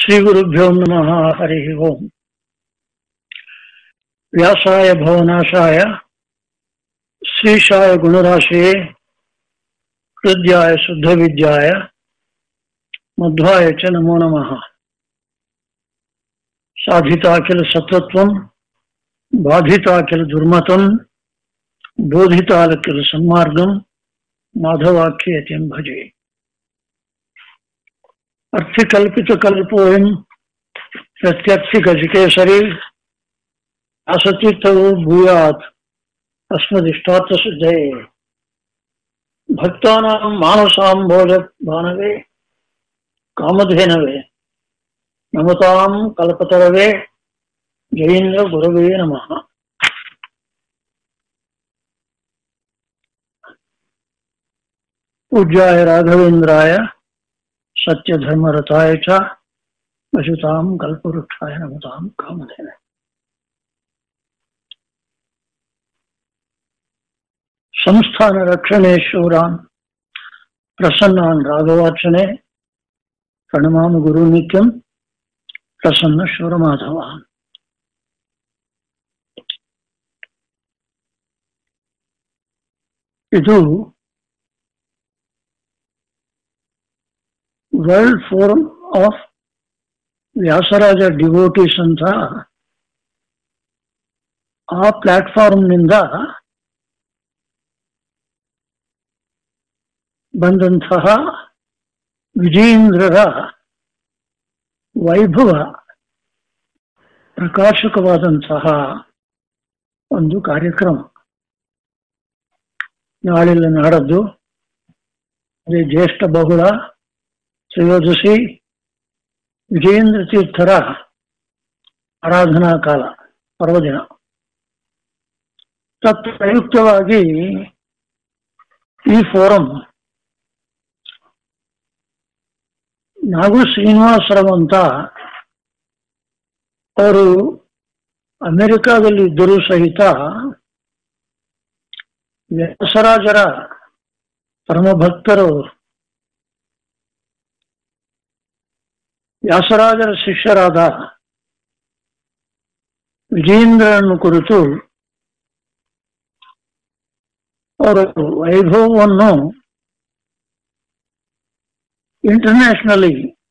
श्रीगुरुभ्यो नमः हरिः ओम् व्यासाय भवनाशाय श्रीशाय गुणराशये हृद्याय शुद्धविद्याय मध्वाय च नमो नमः साधिता किल सत्त्वम् बाधिता किल दुर्मतम् बोधिता किल सन्मार्गम् माधवाख्येतिं भजे अर्थिकल्पितकल्पोऽयं प्रत्यर्थिगजकेसरी असतीर्थो भूयात् अस्मदिष्टार्थसिद्धये भक्तानां मानसाम्भोजभानवे कामधेनवे नमतां कल्पतरवे जयेन्द्र गुरवे नमः पूज्याय राघवेन्द्राय सत्यधर्मरताय च वसुतां कल्पवृक्षाय नमतां कामधेन संस्थानरक्षणे शूरान् प्रसन्नान् राघवार्चने प्रणमामि गुरुनित्यं प्रसन्न शूरमाधवान् ಇದು world forum of Vyasaraja devotees ಅಂತ ಆ ಪ್ಲಾಟ್ಫಾರ್ಮ್ನಿಂದ ಬಂದಂತಹ ವಿಜಯೇಂದ್ರರ ವೈಭವ ಪ್ರಕಾಶಕವಾದಂತಹ ಒಂದು ಕಾರ್ಯಕ್ರಮ ನಾಳೆಲ್ಲ ನಾಡದ್ದು ಅದೇ ಜ್ಯೇಷ್ಠ ಬಹುಳ ತ್ರಯೋದಶಿ ವಿಜಯೇಂದ್ರ ತೀರ್ಥರ ಆರಾಧನಾ ಕಾಲ ಪರ್ವದಿನ ತತ್ಪ್ರಯುಕ್ತವಾಗಿ ಈ ಫೋರಂ ನಾಗು ಶ್ರೀನಿವಾಸರಾವ್ ಅಂತ ಅವರು ಅಮೆರಿಕಾದಲ್ಲಿ ಇದ್ದರೂ ಸಹಿತ ವ್ಯಾಸರಾಜರ ಪರಮಭಕ್ತರು ವ್ಯಾಸರಾಜರ ಶಿಷ್ಯರಾದ ವಿಜೇಂದ್ರನನ್ನು ಕುರಿತು ಅವರ ವೈಭವವನ್ನು ಇಂಟರ್ನ್ಯಾಷನಲಿ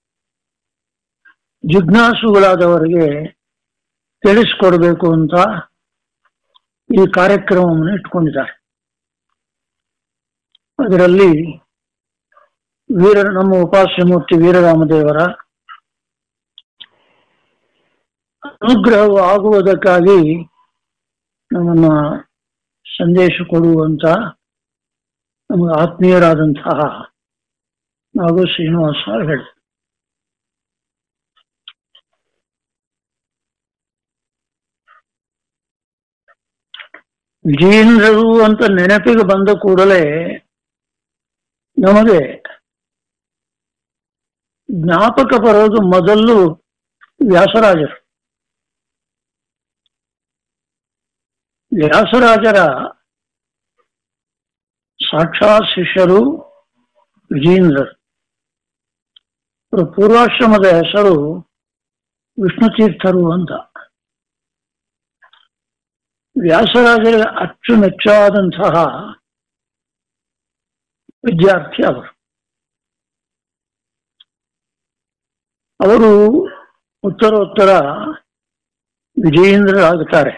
ಜಿಜ್ಞಾಸುಗಳಾದವರಿಗೆ ತಿಳಿಸ್ಕೊಡ್ಬೇಕು ಅಂತ ಈ ಕಾರ್ಯಕ್ರಮವನ್ನು ಇಟ್ಕೊಂಡಿದ್ದಾರೆ ಅದರಲ್ಲಿ ವೀರ ನಮ್ಮ ಉಪಾಸ್ಯಮೂರ್ತಿ ವೀರರಾಮದೇವರ ಅನುಗ್ರಹವು ಆಗುವುದಕ್ಕಾಗಿ ನಮ್ಮನ್ನ ಸಂದೇಶ ಕೊಡುವಂತ ನಮಗೆ ಆತ್ಮೀಯರಾದಂತಹ ನಾಗು ಶ್ರೀನಿವಾಸ ಹೇಳಿ ವಿಜಯೇಂದ್ರರು ಅಂತ ನೆನಪಿಗೆ ಬಂದ ಕೂಡಲೇ ನಮಗೆ ಜ್ಞಾಪಕ ಬರೋದು ಮೊದಲು ವ್ಯಾಸರಾಜರು ವ್ಯಾಸರಾಜರ ಸಾಕ್ಷಾತ್ ಶಿಷ್ಯರು ವಿಜೇಂದ್ರರು ಅವರ ಪೂರ್ವಾಶ್ರಮದ ಹೆಸರು ವಿಷ್ಣುತೀರ್ಥರು ಅಂತ ವ್ಯಾಸರಾಜರಿಗೆ ಅಚ್ಚುಮೆಚ್ಚಾದಂತಹ ವಿದ್ಯಾರ್ಥಿ ಅವರು ಅವರು ಉತ್ತರೋತ್ತರ ವಿಜಯೇಂದ್ರರಾಗುತ್ತಾರೆ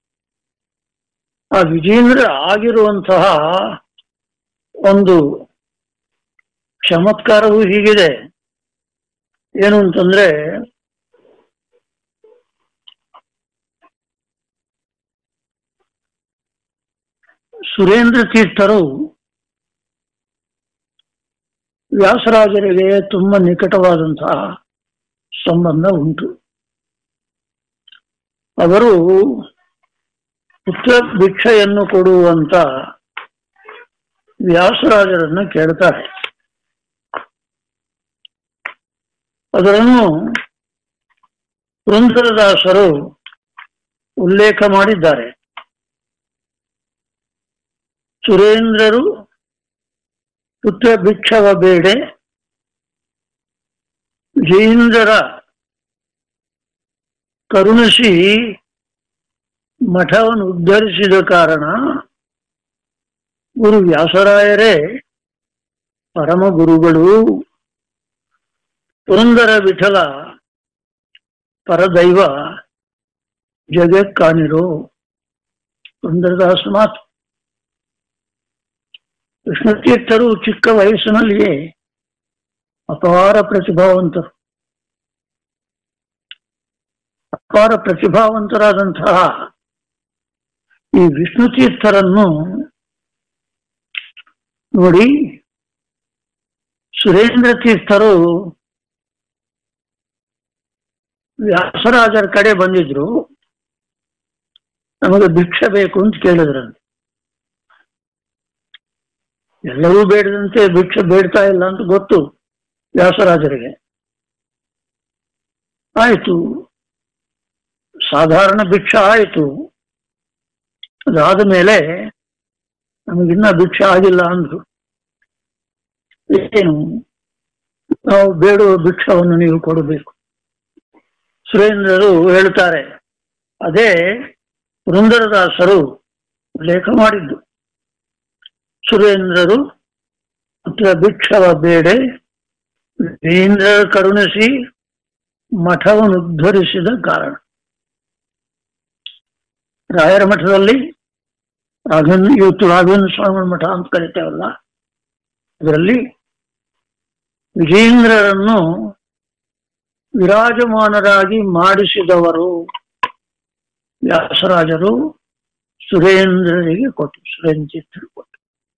ಆ ವಿಜೇಂದ್ರ ಆಗಿರುವಂತಹ ಒಂದು ಚಮತ್ಕಾರವೂ ಹೀಗಿದೆ ಏನು ಅಂತಂದ್ರೆ ಸುರೇಂದ್ರ ತೀರ್ಥರು ವ್ಯಾಸರಾಜರಿಗೆ ತುಂಬಾ ನಿಕಟವಾದಂತಹ ಸಂಬಂಧ ಉಂಟು ಅವರು ಪುತ್ರ ಭಿಕ್ಷೆಯನ್ನು ಕೊಡುವಂತ ವ್ಯಾಸರಾಜರನ್ನು ಕೇಳ್ತಾರೆ ಅದನ್ನು ಪುರಂದರದಾಸರು ಉಲ್ಲೇಖ ಮಾಡಿದ್ದಾರೆ ಸುರೇಂದ್ರರು ಪುತ್ರ ಭಿಕ್ಷವ ಬೇಡೆ ಜೈಂದ್ರರ ಕರುಣಿಸಿ ಮಠವನ್ನು ಉದ್ಧರಿಸಿದ ಕಾರಣ ಗುರು ವ್ಯಾಸರಾಯರೇ ಪರಮ ಗುರುಗಳು ಪುರಂದರ ವಿಠಲ ಪರದೈವ ಜಗಕ್ಕಾನಿರೋ ಪುರಂದರದಾಸ ಮಾತು ಕೃಷ್ಣತೀರ್ಥರು ಚಿಕ್ಕ ವಯಸ್ಸಿನಲ್ಲಿಯೇ ಅಪಾರ ಪ್ರತಿಭಾವಂತರು ಅಪಾರ ಪ್ರತಿಭಾವಂತರಾದಂತಹ ಈ ವಿಷ್ಣು ತೀರ್ಥರನ್ನು ನೋಡಿ ಸುರೇಂದ್ರ ತೀರ್ಥರು ವ್ಯಾಸರಾಜರ ಕಡೆ ಬಂದಿದ್ರು ನಮಗೆ ಭಿಕ್ಷೆ ಬೇಕು ಅಂತ ಕೇಳಿದ್ರಂತೆ ಎಲ್ಲರೂ ಬೇಡದಂತೆ ಭಿಕ್ಷೆ ಬೇಡ್ತಾ ಇಲ್ಲ ಅಂತ ಗೊತ್ತು ವ್ಯಾಸರಾಜರಿಗೆ ಆಯಿತು ಸಾಧಾರಣ ಭಿಕ್ಷೆ ಆಯಿತು ಅದಾದ ಮೇಲೆ ನಮಗಿನ್ನ ಭಿಕ್ಷೆ ಆಗಿಲ್ಲ ಅಂದ್ರು ಏನು ನಾವು ಬೇಡುವ ಭಿಕ್ಷವನ್ನು ನೀವು ಕೊಡಬೇಕು ಸುರೇಂದ್ರರು ಹೇಳ್ತಾರೆ ಅದೇ ಪುರಂದರದಾಸರು ಉಲ್ಲೇಖ ಮಾಡಿದ್ದು ಸುರೇಂದ್ರರು ಪುತ್ರ ಭಿಕ್ಷವ ಬೇಡೆ ವೀರೇಂದ್ರ ಕರುಣಿಸಿ ಮಠವನ್ನು ಉದ್ಧರಿಸಿದ ಕಾರಣ ರಾಯರ ಮಠದಲ್ಲಿ ರಾಘವೇಂದ್ರ ಇವತ್ತು ರಾಘವೇಂದ್ರ ಸ್ವಾಮಿ ಮಠ ಅಂತ ಕರಿತೇವಲ್ಲ ಅದರಲ್ಲಿ ವಿಜೇಂದ್ರರನ್ನು ವಿರಾಜಮಾನರಾಗಿ ಮಾಡಿಸಿದವರು ವ್ಯಾಸರಾಜರು ಸುರೇಂದ್ರರಿಗೆ ಕೊಟ್ಟು ಸುರೇಂದ್ರ ತೀರ್ಥರು ಕೊಟ್ಟು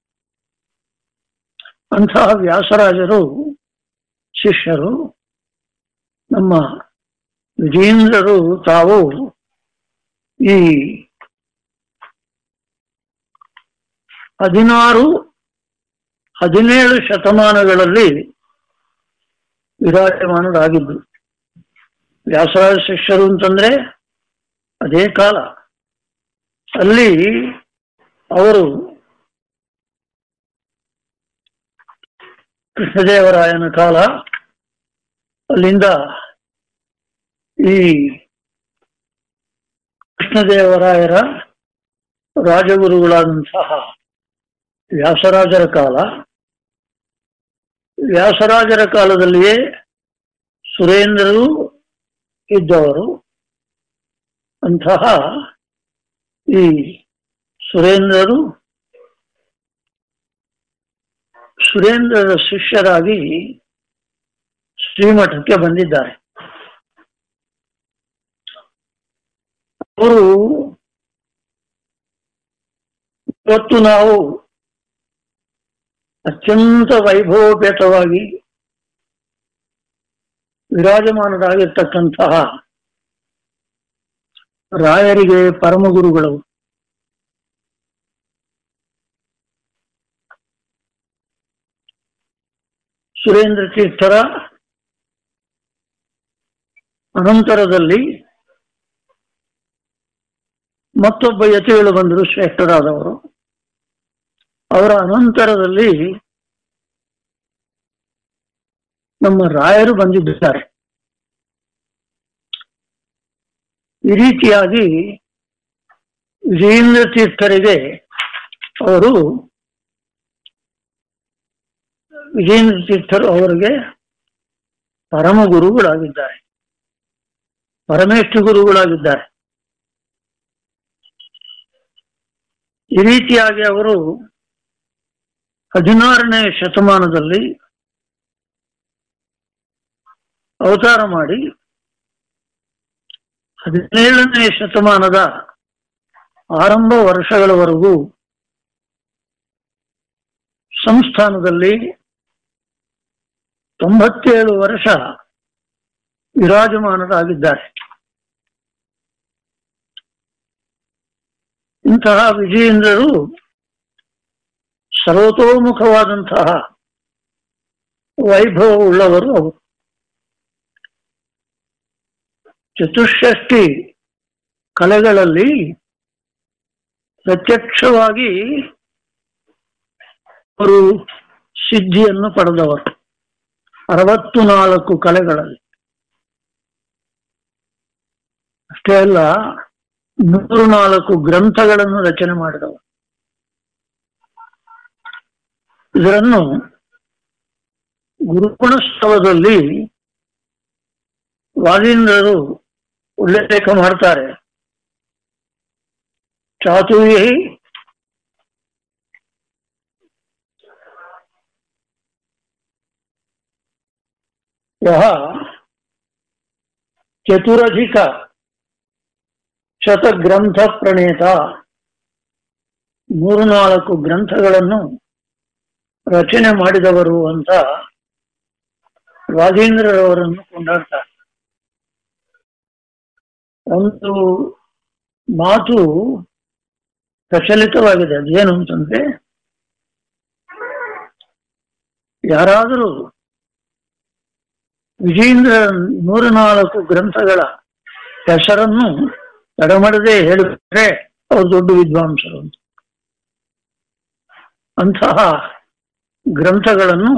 ಅಂತಹ ವ್ಯಾಸರಾಜರು ಶಿಷ್ಯರು ನಮ್ಮ ವಿಜೇಂದ್ರರು ತಾವು ಈ ಹದಿನಾರು ಹದಿನೇಳು ಶತಮಾನಗಳಲ್ಲಿ ವಿರಾಜಮಾನರಾಗಿದ್ದು ವ್ಯಾಸರಾಜ ಶಿಷ್ಯರು ಅಂತಂದ್ರೆ ಅದೇ ಕಾಲ ಅಲ್ಲಿ ಅವರು ಕೃಷ್ಣದೇವರಾಯನ ಕಾಲ ಅಲ್ಲಿಂದ ಈ ಕೃಷ್ಣದೇವರಾಯರ ರಾಜಗುರುಗಳಾದಂತಹ ವ್ಯಾಸರಾಜರ ಕಾಲ ವ್ಯಾಸರಾಜರ ಕಾಲದಲ್ಲಿಯೇ ಸುರೇಂದ್ರರು ಇದ್ದವರು ಅಂತಹ ಈ ಸುರೇಂದ್ರರು ಸುರೇಂದ್ರರ ಶಿಷ್ಯರಾಗಿ ಶ್ರೀಮಠಕ್ಕೆ ಬಂದಿದ್ದಾರೆ ಅವರು ಇವತ್ತು ನಾವು ಅತ್ಯಂತ ವೈಭವೋಪೇತವಾಗಿ ವಿರಾಜಮಾನರಾಗಿರ್ತಕ್ಕಂತಹ ರಾಯರಿಗೆ ಪರಮಗುರುಗಳು ಸುರೇಂದ್ರ ತೀರ್ಥರ ಅನಂತರದಲ್ಲಿ ಮತ್ತೊಬ್ಬ ಯತಿಗಳು ಬಂದರು ಶ್ರೇಷ್ಠರಾದವರು ಅವರ ಅನಂತರದಲ್ಲಿ ನಮ್ಮ ರಾಯರು ಬಂದಿದ್ದಾರೆ ಈ ರೀತಿಯಾಗಿ ವಿಜೇಂದ್ರ ತೀರ್ಥರಿಗೆ ಅವರು ವಿಜೇಂದ್ರ ತೀರ್ಥರು ಅವರಿಗೆ ಪರಮ ಗುರುಗಳಾಗಿದ್ದಾರೆ ಪರಮೇಶ್ವರ ಗುರುಗಳಾಗಿದ್ದಾರೆ ಈ ರೀತಿಯಾಗಿ ಅವರು ಹದಿನಾರನೇ ಶತಮಾನದಲ್ಲಿ ಅವತಾರ ಮಾಡಿ ಹದಿನೇಳನೇ ಶತಮಾನದ ಆರಂಭ ವರ್ಷಗಳವರೆಗೂ ಸಂಸ್ಥಾನದಲ್ಲಿ ತೊಂಬತ್ತೇಳು ವರ್ಷ ವಿರಾಜಮಾನರಾಗಿದ್ದಾರೆ ಇಂತಹ ವಿಜಯೇಂದ್ರರು ಸರ್ವತೋಮುಖವಾದಂತಹ ವೈಭವ ಉಳ್ಳವರು ಅವರು ಚತುಷ್ಷಷ್ಟಿ ಕಲೆಗಳಲ್ಲಿ ಪ್ರತ್ಯಕ್ಷವಾಗಿ ಅವರು ಸಿದ್ಧಿಯನ್ನು ಪಡೆದವರು ಅರವತ್ತು ನಾಲ್ಕು ಕಲೆಗಳಲ್ಲಿ ಅಷ್ಟೇ ಅಲ್ಲ ನೂರು ನಾಲ್ಕು ಗ್ರಂಥಗಳನ್ನು ರಚನೆ ಮಾಡಿದವರು ಇದನ್ನು ಗುರುಗುಣಸ್ತವದಲ್ಲಿ ವಾದೀಂದ್ರರು ಉಲ್ಲೇಖ ಮಾಡ್ತಾರೆ ಚಾತುರ್ಯ ಯಹ ಚತುರಧಿಕ ಶತಗ್ರಂಥ ಪ್ರಣೇತ ಮೂರು ನಾಲ್ಕು ಗ್ರಂಥಗಳನ್ನು ರಚನೆ ಮಾಡಿದವರು ಅಂತ ರಾಜೇಂದ್ರರವರನ್ನು ಕೊಂಡಾಡ್ತಾರೆ ಒಂದು ಮಾತು ಪ್ರಚಲಿತವಾಗಿದೆ ಅದೇನು ಅಂತಂದ್ರೆ ಯಾರಾದರೂ ವಿಜೇಂದ್ರ ನೂರ ನಾಲ್ಕು ಗ್ರಂಥಗಳ ಹೆಸರನ್ನು ತಡಮಡದೆ ಹೇಳಿದ್ರೆ ಅವರು ದೊಡ್ಡ ವಿದ್ವಾಂಸರು ಅಂತ ಅಂತಹ ಗ್ರಂಥಗಳನ್ನು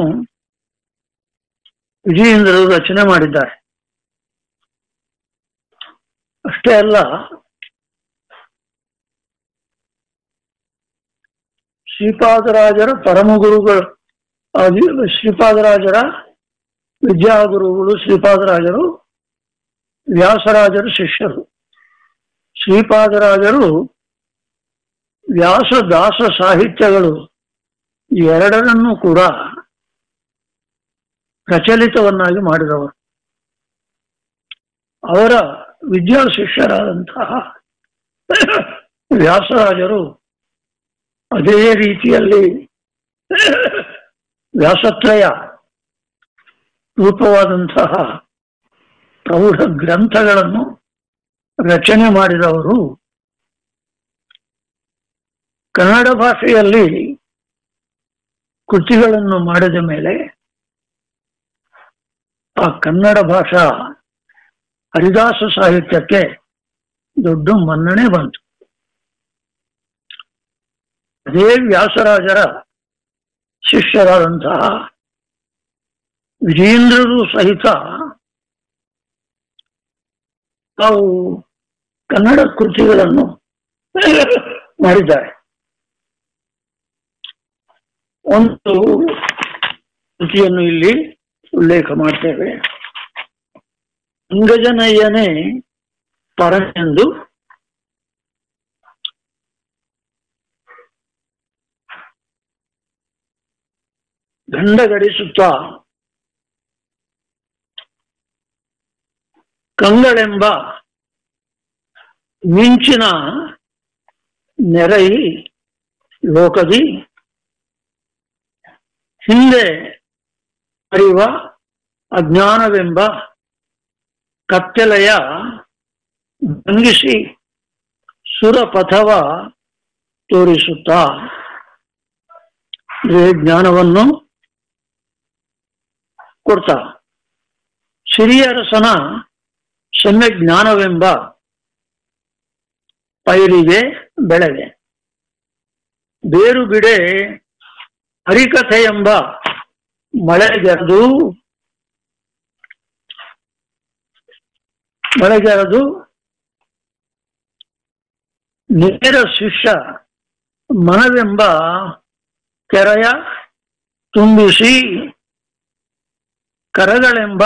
ವಿಜಯೇಂದ್ರರು ರಚನೆ ಮಾಡಿದ್ದಾರೆ ಅಷ್ಟೇ ಅಲ್ಲ ಶ್ರೀಪಾದರಾಜರ ಪರಮಗುರುಗಳು ಅದು ಶ್ರೀಪಾದರಾಜರ ವಿದ್ಯಾಗುರುಗಳು ಶ್ರೀಪಾದರಾಜರು ವ್ಯಾಸರಾಜರ ಶಿಷ್ಯರು ಶ್ರೀಪಾದರಾಜರು ವ್ಯಾಸ ದಾಸ ಸಾಹಿತ್ಯಗಳು ಎರಡರನ್ನೂ ಕೂಡ ಪ್ರಚಲಿತವನ್ನಾಗಿ ಮಾಡಿದವರು ಅವರ ವಿದ್ಯಾ ಶಿಷ್ಯರಾದಂತಹ ವ್ಯಾಸರಾಜರು ಅದೇ ರೀತಿಯಲ್ಲಿ ವ್ಯಾಸತ್ರಯ ರೂಪವಾದಂತಹ ಪ್ರೌಢ ಗ್ರಂಥಗಳನ್ನು ರಚನೆ ಮಾಡಿದವರು ಕನ್ನಡ ಭಾಷೆಯಲ್ಲಿ ಕೃತಿಗಳನ್ನು ಮಾಡಿದ ಮೇಲೆ ಆ ಕನ್ನಡ ಭಾಷಾ ಹರಿದಾಸ ಸಾಹಿತ್ಯಕ್ಕೆ ದೊಡ್ಡ ಮನ್ನಣೆ ಬಂತು ಅದೇ ವ್ಯಾಸರಾಜರ ಶಿಷ್ಯರಾದಂತಹ ವಿಜೇಂದ್ರರು ಸಹಿತ ತಾವು ಕನ್ನಡ ಕೃತಿಗಳನ್ನು ಮಾಡಿದ್ದಾರೆ ಒಂದು ಕೃತಿಯನ್ನು ಇಲ್ಲಿ ಉಲ್ಲೇಖ ಮಾಡ್ತೇವೆ ಅಂಗಜನಯ್ಯನೇ ಪರನೆಂದು ಗಂಡಗಡಿಸುತ್ತ ಕಂಗಳೆಂಬ ಮಿಂಚಿನ ನೆರೈ ಲೋಕದಿ ಹಿಂದೆ ಅರಿವ ಅಜ್ಞಾನವೆಂಬ ಕತ್ತಲೆಯ ಭಂಗಿಸಿ ಸುರಪಥವ ತೋರಿಸುತ್ತಾ ಇದೇ ಜ್ಞಾನವನ್ನು ಕೊಡ್ತಾ ಸಿರಿಯರಸನ ಸಮ್ಯ ಜ್ಞಾನವೆಂಬ ಪೈರಿಗೆ ಬೆಳೆವೆ ಬೇರು ಬಿಡೆ ಹರಿಕಥೆ ಎಂಬ ಮಳೆಗೆರೆದು ಮಳೆಗೆರೆದು ನೇರ ಶಿಷ್ಯ ಮನವೆಂಬ ಕೆರೆಯ ತುಂಬಿಸಿ ಕರಗಳೆಂಬ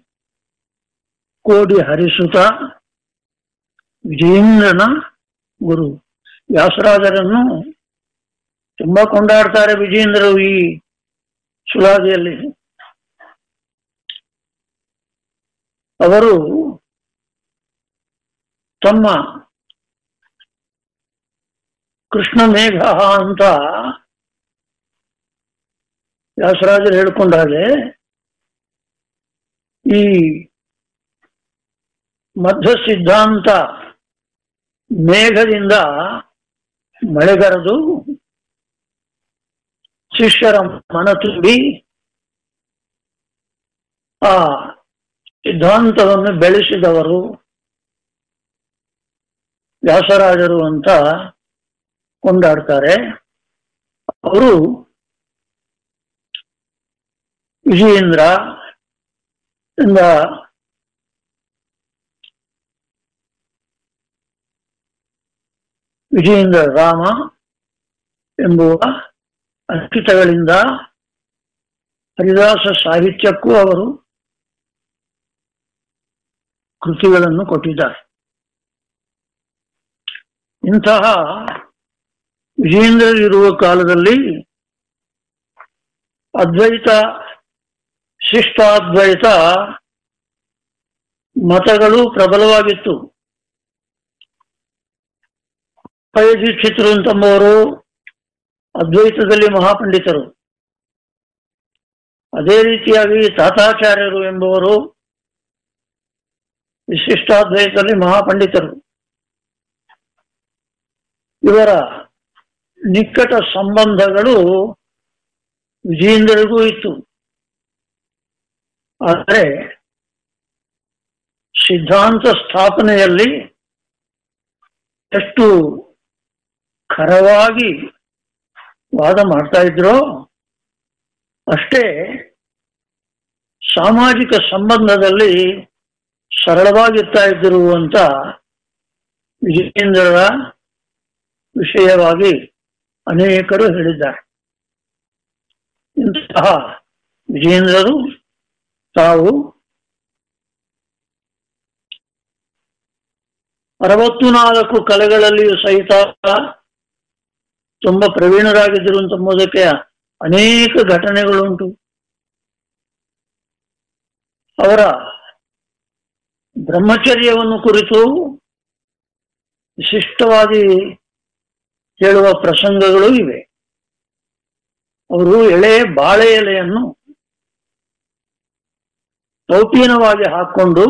ಕೋಡಿ ಹರಿಸುತ್ತ ವಿಜೇಂದ್ರನ ಗುರು ವ್ಯಾಸರಾಜರನ್ನು ತುಂಬಾ ಕೊಂಡಾಡ್ತಾರೆ ವಿಜೇಂದ್ರರು ಈ ಸುಲಾದಿಯಲ್ಲಿ ಅವರು ತಮ್ಮ ಕೃಷ್ಣ ಮೇಘ ಅಂತ ವ್ಯಾಸರಾಜರು ಹೇಳ್ಕೊಂಡ ಹಾಗೆ ಈ ಮಧ್ಯ ಸಿದ್ಧಾಂತ ಮೇಘದಿಂದ ಮಳೆಗರೆದು ಶಿಷ್ಯರ ಮನ ತುಂಬಿ ಆ ಸಿದ್ಧಾಂತವನ್ನು ಬೆಳೆಸಿದವರು ವ್ಯಾಸರಾಜರು ಅಂತ ಕೊಂಡಾಡ್ತಾರೆ ಅವರು ವಿಜಯೇಂದ್ರ ಇಂದ ವಿಜಯೇಂದ್ರ ರಾಮ ಎಂಬುವ ಅಂಕಿತಗಳಿಂದ ಹರಿದಾಸ ಸಾಹಿತ್ಯಕ್ಕೂ ಅವರು ಕೃತಿಗಳನ್ನು ಕೊಟ್ಟಿದ್ದಾರೆ ಇಂತಹ ವಿಜೇಂದ್ರ ಇರುವ ಕಾಲದಲ್ಲಿ ಅದ್ವೈತ ಶಿಷ್ಟಾದ್ವೈತ ಮತಗಳು ಪ್ರಬಲವಾಗಿತ್ತು ದೀಕ್ಷಿತರು ಅಂತಂಬವರು ಅದ್ವೈತದಲ್ಲಿ ಮಹಾಪಂಡಿತರು ಅದೇ ರೀತಿಯಾಗಿ ತಾತಾಚಾರ್ಯರು ಎಂಬುವರು ವಿಶಿಷ್ಟಾದ್ವೈತದಲ್ಲಿ ಮಹಾಪಂಡಿತರು ಇವರ ನಿಕಟ ಸಂಬಂಧಗಳು ವಿಜಯೇಂದ್ರರಿಗೂ ಇತ್ತು ಆದರೆ ಸಿದ್ಧಾಂತ ಸ್ಥಾಪನೆಯಲ್ಲಿ ಎಷ್ಟು ಖರವಾಗಿ ವಾದ ಮಾಡ್ತಾ ಇದ್ರೋ ಅಷ್ಟೇ ಸಾಮಾಜಿಕ ಸಂಬಂಧದಲ್ಲಿ ಸರಳವಾಗಿರ್ತಾ ಇದ್ದರು ಅಂತ ವಿಜಯೇಂದ್ರರ ವಿಷಯವಾಗಿ ಅನೇಕರು ಹೇಳಿದ್ದಾರೆ ಇಂತಹ ವಿಜಯೇಂದ್ರರು ತಾವು ಅರವತ್ತು ನಾಲ್ಕು ಕಲೆಗಳಲ್ಲಿಯೂ ಸಹಿತ ತುಂಬಾ ಪ್ರವೀಣರಾಗಿದ್ದರು ಅಂತಂಬುದಕ್ಕೆ ಅನೇಕ ಘಟನೆಗಳುಂಟು ಅವರ ಬ್ರಹ್ಮಚರ್ಯವನ್ನು ಕುರಿತು ವಿಶಿಷ್ಟವಾಗಿ ಹೇಳುವ ಪ್ರಸಂಗಗಳು ಇವೆ ಅವರು ಎಳೆ ಬಾಳೆ ಎಲೆಯನ್ನು ಕೌಪೀನವಾಗಿ ಹಾಕೊಂಡು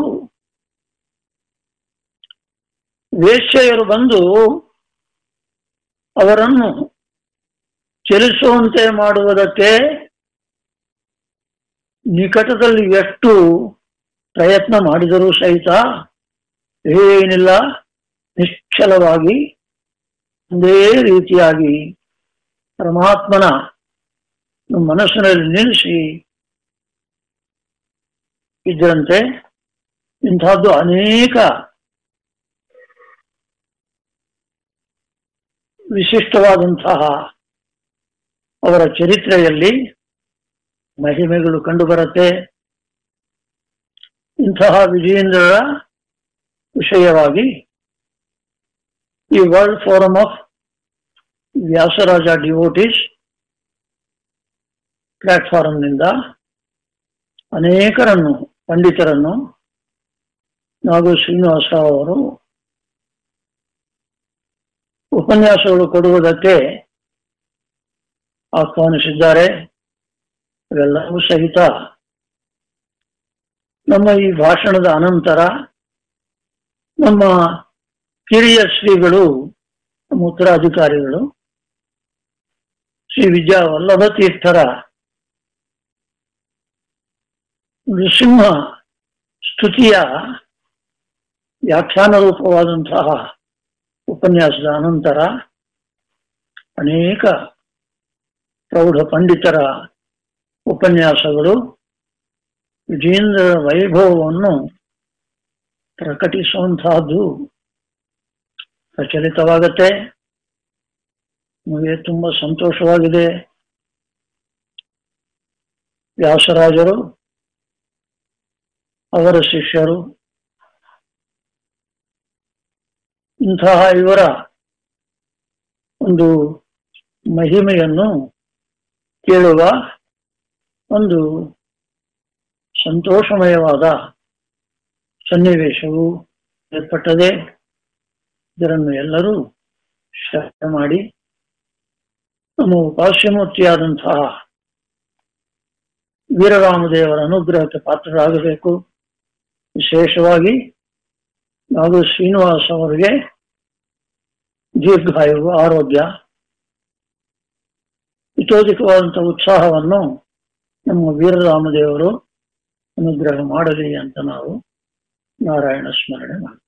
ವೇಶ್ಯೆಯರು ಬಂದು ಅವರನ್ನು ಚಲಿಸುವಂತೆ ಮಾಡುವುದಕ್ಕೆ ನಿಕಟದಲ್ಲಿ ಎಷ್ಟು ಪ್ರಯತ್ನ ಮಾಡಿದರೂ ಸಹಿತ ಏನಿಲ್ಲ ನಿಶ್ಚಲವಾಗಿ ಒಂದೇ ರೀತಿಯಾಗಿ ಪರಮಾತ್ಮನ ಮನಸ್ಸಿನಲ್ಲಿ ನಿಲ್ಲಿಸಿ ಇದ್ದಂತೆ ಇಂಥದ್ದು ಅನೇಕ ವಿಶಿಷ್ಟವಾದಂತಹ ಅವರ ಚರಿತ್ರೆಯಲ್ಲಿ ಮಹಿಮೆಗಳು ಕಂಡುಬರುತ್ತೆ ಇಂತಹ ವಿಜಯೇಂದ್ರರ ವಿಷಯವಾಗಿ ಈ world forum of Vyasaraja devotees ಪ್ಲಾಟ್ಫಾರಂನಿಂದ ಅನೇಕರನ್ನು ಪಂಡಿತರನ್ನು ನಾಗು ಶ್ರೀನಿವಾಸ ಅವರು ಉಪನ್ಯಾಸಗಳು ಕೊಡುವುದಕ್ಕೆ ಆಹ್ವಾನಿಸಿದ್ದಾರೆ ಇವೆಲ್ಲವೂ ಸಹಿತ ನಮ್ಮ ಈ ಭಾಷಣದ ಅನಂತರ ನಮ್ಮ ಕಿರಿಯ ಶ್ರೀಗಳು ನಮ್ಮ ಉತ್ತರಾಧಿಕಾರಿಗಳು ಶ್ರೀ ವಿದ್ಯಾ ವಲ್ಲಭ ತೀರ್ಥರ ನೃಸಿಂಹ ಸ್ತುತಿಯ ವ್ಯಾಖ್ಯಾನ ರೂಪವಾದಂತಹ ಉಪನ್ಯಾಸದ ಅನಂತರ ಅನೇಕ ಪ್ರೌಢ ಪಂಡಿತರ ಉಪನ್ಯಾಸಗಳು ವಿಜೇಂದ್ರ ವೈಭವವನ್ನು ಪ್ರಕಟಿಸುವಂತಹದ್ದು ಪ್ರಚಲಿತವಾಗತ್ತೆ ನಮಗೆ ತುಂಬಾ ಸಂತೋಷವಾಗಿದೆ ವ್ಯಾಸರಾಜರು ಅವರ ಶಿಷ್ಯರು ಇಂತಹ ಇವರ ಒಂದು ಮಹಿಮೆಯನ್ನು ಕೇಳುವ ಒಂದು ಸಂತೋಷಮಯವಾದ ಸನ್ನಿವೇಶವು ಏರ್ಪಟ್ಟದೆ ಇದನ್ನು ಎಲ್ಲರೂ ಶ್ರದ್ಧೆ ಮಾಡಿ ನಮ್ಮ ಉಪಾಸ್ಯಮೂರ್ತಿಯಾದಂತಹ ವೀರರಾಮದೇವರ ಅನುಗ್ರಹಕ್ಕೆ ಪಾತ್ರರಾಗಬೇಕು ವಿಶೇಷವಾಗಿ ನಾವು ಶ್ರೀನಿವಾಸ್ ಅವರಿಗೆ ದೀರ್ಘಾಯು ಆರೋಗ್ಯ ಇತೋಧಿಕವಾದಂತಹ ಉತ್ಸಾಹವನ್ನು ನಮ್ಮ ವೀರರಾಮದೇವರು ಅನುಗ್ರಹ ಮಾಡಲಿ ಅಂತ ನಾವು ನಾರಾಯಣ ಸ್ಮರಣೆ ಮಾಡ್ತೀವಿ